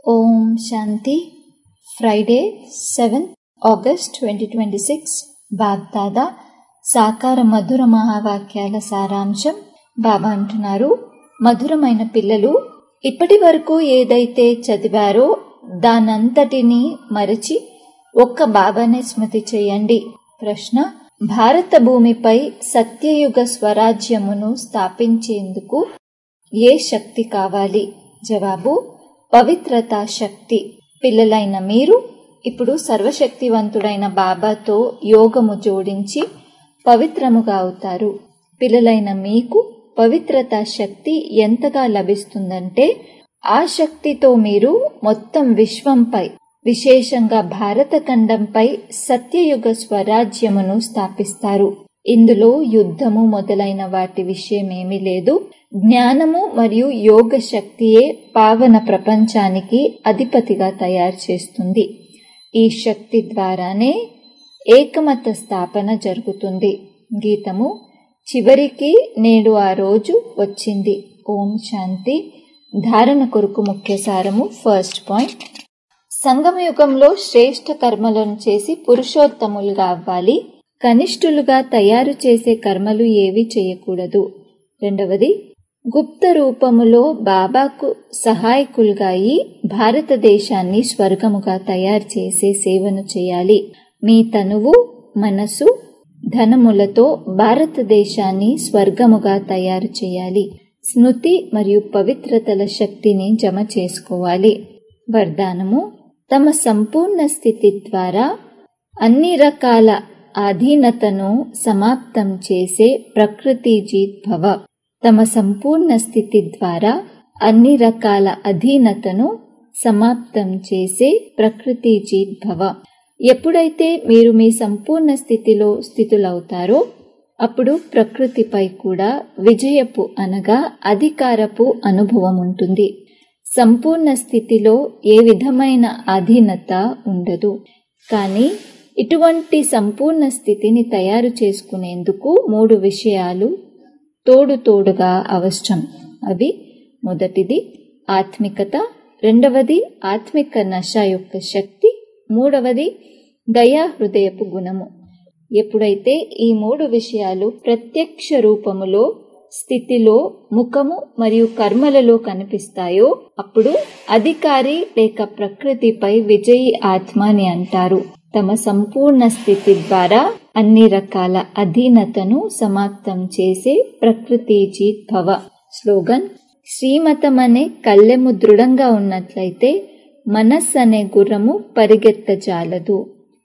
ఓం Shanti Friday seven August twenty twenty six Bapdada సాకార మధుర మహావాక్యాల సారాంశం బాబా అంటున్నారు మధురమైన పిల్లలు ఇప్పటి వరకు ఏదైతే చదివారో దానంతటినీ మరచి ఒక్క బాబానే స్మృతి చేయండి ప్రశ్న భారత భూమిపై సత్యయుగ స్వరాజ్యమును స్థాపించేందుకు ఏ శక్తి కావాలి జవాబు పవిత్రతా శక్తి పిల్లలైన మీరు ఇప్పుడు సర్వశక్తివంతుడైన బాబాతో యోగము జోడించి పవిత్రముగా అవుతారు పిల్లలైన మీకు పవిత్రతా శక్తి ఎంతగా లభిస్తుందంటే ఆ శక్తితో మీరు మొత్తం విశ్వంపై విశేషంగా భారత ఖండంపై సత్యయుగ స్వరాజ్యమును స్థాపిస్తారు ఇందులో యుద్ధము మొదలైన వాటి విషయమేమీ లేదు జ్ఞానము మరియు యోగ శక్తియే పావన ప్రపంచానికి అధిపతిగా తయారు చేస్తుంది ఈ శక్తి ద్వారానే ఏకమత స్థాపన జరుగుతుంది గీతము చివరికి నేడు ఆ రోజు వచ్చింది ఓం శాంతి ధారణ కొరకు ముఖ్య సారము ఫస్ట్ పాయింట్ సంగమయుగంలో శ్రేష్ఠ కర్మలను చేసి పురుషోత్తములుగా అవ్వాలి కనిష్ఠులుగా తయారు చేసే కర్మలు ఏవి చేయకూడదు రెండవది గుప్త రూపములో బాబాకు సహాయకులుగా అయి భారతదేశాన్ని స్వర్గముగా తయారు చేసే సేవను చేయాలి మీ తనువు మనసు ధనములతో భారతదేశాన్ని స్వర్గముగా తయారు చేయాలి స్మృతి మరియు పవిత్రతల శక్తిని జమ చేసుకోవాలి వరదానము తమ సంపూర్ణ స్థితి ద్వారా అన్ని రకాల అధీనతను సమాప్తం చేసే ప్రకృతి జీత్ భవ తమ సంపూర్ణ స్థితి ద్వారా అన్ని రకాల అధీనతను సమాప్తం చేసే ప్రకృతి జీత్ భవ ఎప్పుడైతే మీరు మీ సంపూర్ణ స్థితిలో స్థితులవుతారో అప్పుడు ప్రకృతిపై కూడా విజయపు అనగా అధికారపు అనుభవం ఉంటుంది సంపూర్ణ స్థితిలో ఏ విధమైన అధీనత ఉండదు కానీ ఇటువంటి సంపూర్ణ స్థితిని తయారు చేసుకునేందుకు మూడు విషయాలు తోడు తోడుగా అవసరం అవి మొదటిది ఆత్మికత రెండవది ఆత్మిక నశ యొక్క శక్తి మూడవది దయా హృదయపు గుణము ఎప్పుడైతే ఈ మూడు విషయాలు ప్రత్యక్ష రూపములో స్థితిలో ముఖము మరియు కర్మలలో కనిపిస్తాయో అప్పుడు అధికారి లేక ప్రకృతిపై విజయి ఆత్మ అని అంటారు తమ సంపూర్ణ స్థితి ద్వారా అన్ని రకాల అధీనతను సమాప్తం చేసే ప్రకృతి జీత్ భవ స్లోగన్ శ్రీమతం అనే కళ్ళెము దృఢంగా ఉన్నట్లయితే మనస్సు అనే గుర్రము పరిగెత్తజాలదు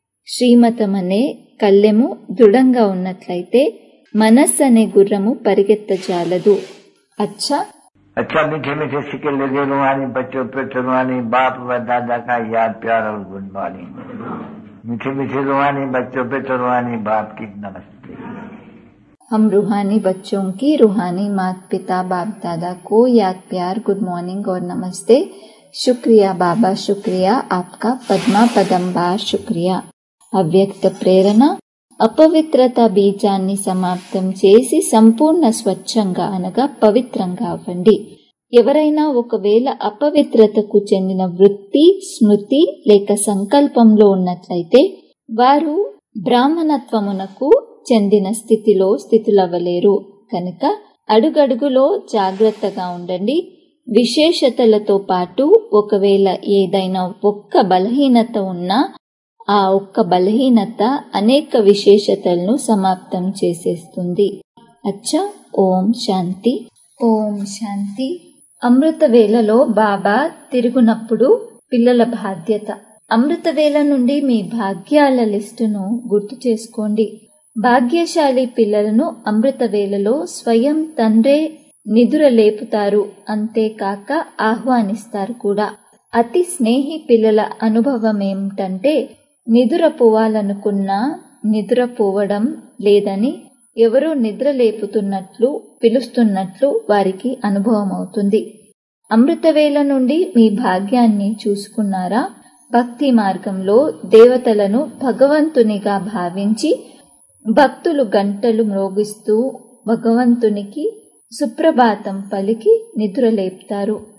శ్రీమతం అనే కళ్ళెము దృఢంగా ఉన్నట్లయితే మనస్సు అనే గుర్రము పరిగెత్తజాలదు అచ్చా अच्छा मीठे मीठे सिक्के लगे रुहानी बच्चों पे रुहानी बाप व दादा का याद प्यार और गुड मॉर्निंग मीठे मीठे रुहानी बच्चों पे रुहानी बाप की नमस्ते हम रूहानी बच्चों की रूहानी माता पिता बाप दादा को याद प्यार गुड मॉर्निंग और नमस्ते शुक्रिया बाबा शुक्रिया आपका पद्मा पदंबार शुक्रिया అవ్యక్త ప్రేరణ అపవిత్రత బీజాన్ని సమాప్తం చేసి సంపూర్ణ స్వచ్ఛంగా అనగా పవిత్రంగా అవ్వండి ఎవరైనా ఒకవేళ అపవిత్రతకు చెందిన వృత్తి స్మృతి లేక సంకల్పంలో ఉన్నట్లయితే వారు బ్రాహ్మణత్వమునకు చెందిన స్థితిలో స్థితులవ్వలేరు కనుక అడుగడుగులో జాగ్రత్తగా ఉండండి విశేషతలతో పాటు ఒకవేళ ఏదైనా ఒక్క బలహీనత ఉన్నా ఆ ఒక్క బలహీనత అనేక విశేషతలను సమాప్తం చేసేస్తుంది అచ్చా ఓం శాంతి ఓం శాంతి అమృత వేళలో బాబా తిరుగునప్పుడు పిల్లల బాధ్యత అమృత వేళ నుండి మీ భాగ్యాల లిస్టును గుర్తు చేసుకోండి భాగ్యశాలి పిల్లలను అమృత వేళలో స్వయం తండ్రే నిదుర లేపుతారు అంతేకాక ఆహ్వానిస్తారు కూడా అతి స్నేహి పిల్లల అనుభవం ఏమిటంటే నిదురపోవాలనుకున్నా నిద్రపోవడం లేదని ఎవరో నిద్ర లేపుతున్నట్లు పిలుస్తున్నట్లు వారికి అనుభవం అవుతుంది అమృతవేళ నుండి మీ భాగ్యాన్ని చూసుకున్నారా భక్తి మార్గంలో దేవతలను భగవంతునిగా భావించి భక్తులు గంటలు మ్రోగిస్తూ భగవంతునికి సుప్రభాతం పలికి నిద్రలేపుతారు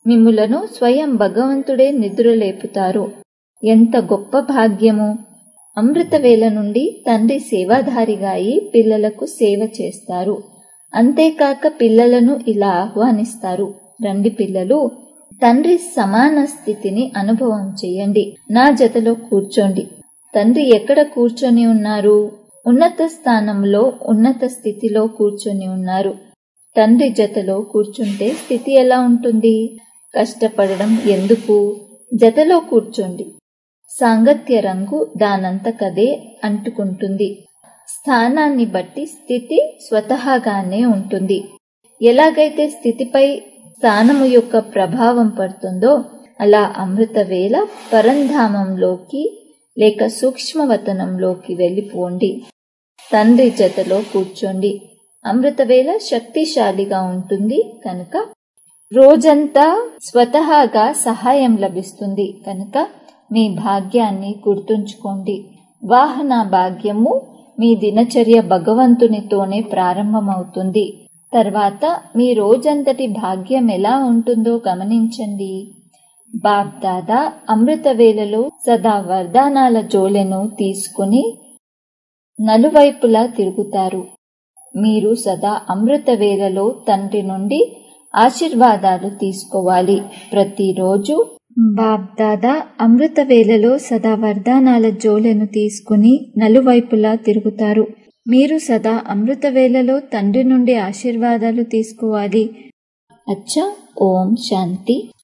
మిమ్ములను స్వయం భగవంతుడే నిద్రలేపుతారు ఎంత గొప్ప భాగ్యము అమృతవేళ నుండి తండ్రి సేవాధారిగా అయి పిల్లలకు సేవ చేస్తారు అంతేకాక పిల్లలను ఇలా ఆహ్వానిస్తారు రండి పిల్లలు తండ్రి సమాన స్థితిని అనుభవం చేయండి నా జతలో కూర్చోండి తండ్రి ఎక్కడ కూర్చొని ఉన్నారు ఉన్నత స్థానంలో ఉన్నత స్థితిలో కూర్చొని ఉన్నారు తండ్రి జతలో కూర్చుంటే స్థితి ఎలా ఉంటుంది కష్టపడడం ఎందుకు జతలో కూర్చోండి సాంగత్య రంగు దానంతకదే అంటుకుంటుంది స్థానాన్ని బట్టి స్థితి స్వతహాగానే ఉంటుంది ఎలాగైతే స్థితిపై స్థానము యొక్క ప్రభావం పడుతుందో అలా అమృతవేళ పరంధామంలోకి లేక సూక్ష్మవతనంలోకి వెళ్ళిపోండి తండ్రి జతలో కూర్చోండి అమృతవేళ శక్తిశాలిగా ఉంటుంది కనుక రోజంతా స్వతహాగా సహాయం లభిస్తుంది కనుక మీ భాగ్యాన్ని గుర్తుంచుకోండి వాహన భాగ్యము మీ దినచర్య భగవంతునితోనే ప్రారంభమవుతుంది తర్వాత మీ రోజంతటి భాగ్యం ఎలా ఉంటుందో గమనించండి బాప్దాదా అమృత వేళలో సదా వరదానాల జోలెను తీసుకుని నలువైపులా తిరుగుతారు మీరు సదా అమృత వేళలో తండ్రి నుండి ఆశీర్వాదాలు తీసుకోవాలి ప్రతిరోజు బాబ్దాదా అమృత వేళలో సదా వరదానాల జోలెను తీసుకుని నలువైపులా తిరుగుతారు మీరు సదా అమృత వేళలో తండ్రి నుండి ఆశీర్వాదాలు తీసుకోవాలి అచ్చా ఓం శాంతి